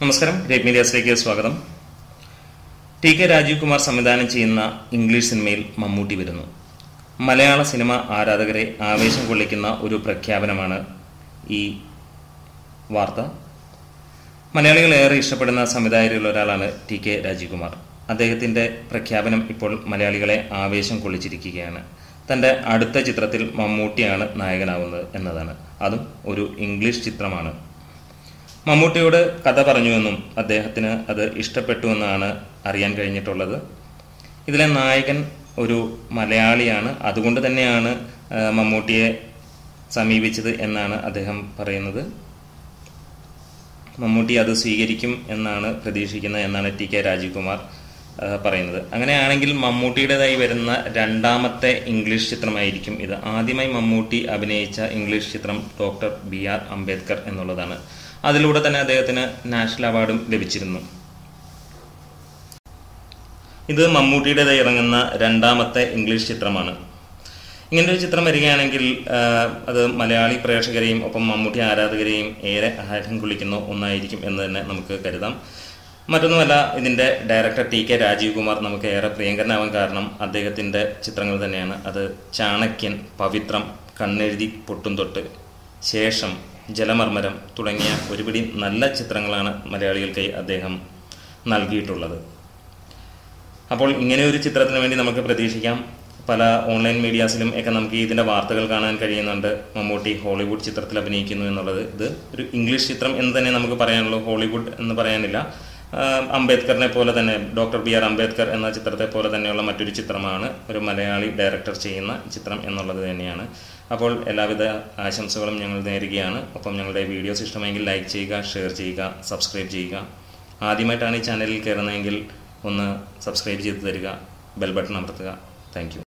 നമസ്കാരം ഗ്രേറ്റ് മീഡിയാസിലേക്ക് സ്വാഗതം T K Rajeev Kumar സംവിധാനം ചെയ്യുന്ന ഇംഗ്ലീഷ് സിനിമയിൽ മമ്മൂട്ടി വരുന്നു മലയാള സിനിമ ആരാധകരെ ആവേശം കൊള്ളിക്കുന്ന ഒരു പ്രഖ്യാപനമാണ് ഈ വാർത്ത മലയാളികൾ ഏറെ ഇഷ്ടപ്പെടുന്ന സംവിധായകരിൽ ഒരാളാണ് ടി കെ രാജീവ് കുമാർ അദ്ദേഹത്തിൻ്റെ പ്രഖ്യാപനം ഇപ്പോൾ മലയാളികളെ ആവേശം കൊള്ളിച്ചിരിക്കുകയാണ് തൻ്റെ അടുത്ത ചിത്രത്തിൽ മമ്മൂട്ടിയാണ് നായകനാവുന്നത് എന്നതാണ് അതും ഒരു ഇംഗ്ലീഷ് ചിത്രമാണ് മമ്മൂട്ടിയോട് കഥ പറഞ്ഞുവെന്നും അദ്ദേഹത്തിന് അത് ഇഷ്ടപ്പെട്ടുവെന്നാണ് അറിയാൻ കഴിഞ്ഞിട്ടുള്ളത് ഇതിലെ നായകൻ ഒരു മലയാളിയാണ് അതുകൊണ്ട് തന്നെയാണ് ആ, മമ്മൂട്ടിയെ സമീപിച്ചത് എന്നാണ് അദ്ദേഹം പറയുന്നത് മമ്മൂട്ടി അത് സ്വീകരിക്കും എന്നാണ് പ്രതീക്ഷിക്കുന്നത് എന്നാണ് ടി കെ രാജീവ് കുമാർ ആ, പറയുന്നത് അങ്ങനെയാണെങ്കിൽ മമ്മൂട്ടിയുടേതായി വരുന്ന രണ്ടാമത്തെ ഇംഗ്ലീഷ് ചിത്രമായിരിക്കും ഇത് ആദ്യമായി മമ്മൂട്ടി അഭിനയിച്ച ഇംഗ്ലീഷ് ചിത്രം ഡോക്ടർ ബി ആർ അംബേദ്കർ എന്നുള്ളതാണ് അതിലൂടെ തന്നെ അദ്ദേഹത്തിന് നാഷണൽ അവാർഡും ലഭിച്ചിരുന്നു ഇത് മമ്മൂട്ടിയുടേതായി ഇറങ്ങുന്ന രണ്ടാമത്തെ ഇംഗ്ലീഷ് ചിത്രമാണ് ഇങ്ങനെ ഒരു ചിത്രം വരികയാണെങ്കിൽ ആ, അത് മലയാളി പ്രേക്ഷകരെയും ഒപ്പം മമ്മൂട്ടി ആരാധകരെയും ഏറെ ആഹ്ലാദം കൊള്ളിക്കുന്ന ഒന്നായിരിക്കും എന്ന് തന്നെ നമുക്ക് കരുതാം മറ്റൊന്നുമല്ല ഇതിൻ്റെ director T K Rajeev Kumar നമുക്ക് ഏറെ പ്രിയങ്കരനാവാൻ കാരണം അദ്ദേഹത്തിൻ്റെ ചിത്രങ്ങൾ തന്നെയാണ് അത് ചാണക്യൻ പവിത്രം കണ്ണെഴുതി പൊട്ടും തൊട്ട് ശേഷം ജലമർമരം തുടങ്ങിയ ഒരുപിടി നല്ല ചിത്രങ്ങളാണ് മലയാളികൾക്കായി അദ്ദേഹം നൽകിയിട്ടുള്ളത് അപ്പോൾ ഇങ്ങനെ ഒരു ചിത്രത്തിന് വേണ്ടി നമുക്ക് പ്രതീക്ഷിക്കാം പല ഓൺലൈൻ മീഡിയാസിലും ഒക്കെ നമുക്ക് ഇതിൻ്റെ വാർത്തകൾ കാണാൻ കഴിയുന്നുണ്ട് മമ്മൂട്ടി ഹോളിവുഡ് ചിത്രത്തിൽ അഭിനയിക്കുന്നു എന്നുള്ളത് ഇത് ഒരു ഇംഗ്ലീഷ് ചിത്രം എന്ന് തന്നെ നമുക്ക് പറയാനുള്ളൂ ഹോളിവുഡ് എന്ന് പറയാനില്ല ആഹ് അംബേദ്കറിനെ പോലെ തന്നെ ഡോക്ടർ ബി ആർ അംബേദ്കർ എന്ന ചിത്രത്തെ പോലെ തന്നെയുള്ള മറ്റൊരു ചിത്രമാണ് ഒരു മലയാളി ഡയറക്ടർ ചെയ്യുന്ന ചിത്രം എന്നുള്ളത് തന്നെയാണ് അപ്പോൾ എല്ലാവിധ ആശംസകളും ഞങ്ങൾ നേരുകയാണ് ഒപ്പം ഞങ്ങളുടെ വീഡിയോസ് ഇഷ്ടമെങ്കിൽ ലൈക്ക് ചെയ്യുക ഷെയർ ചെയ്യുക സബ്സ്ക്രൈബ് ചെയ്യുക ആദ്യമായിട്ടാണ് ഈ ചാനലിൽ കയറുന്നതെങ്കിൽ ഒന്ന് സബ്സ്ക്രൈബ് ചെയ്ത് തരിക ബെൽ ബട്ടൺ അമർത്തുക താങ്ക്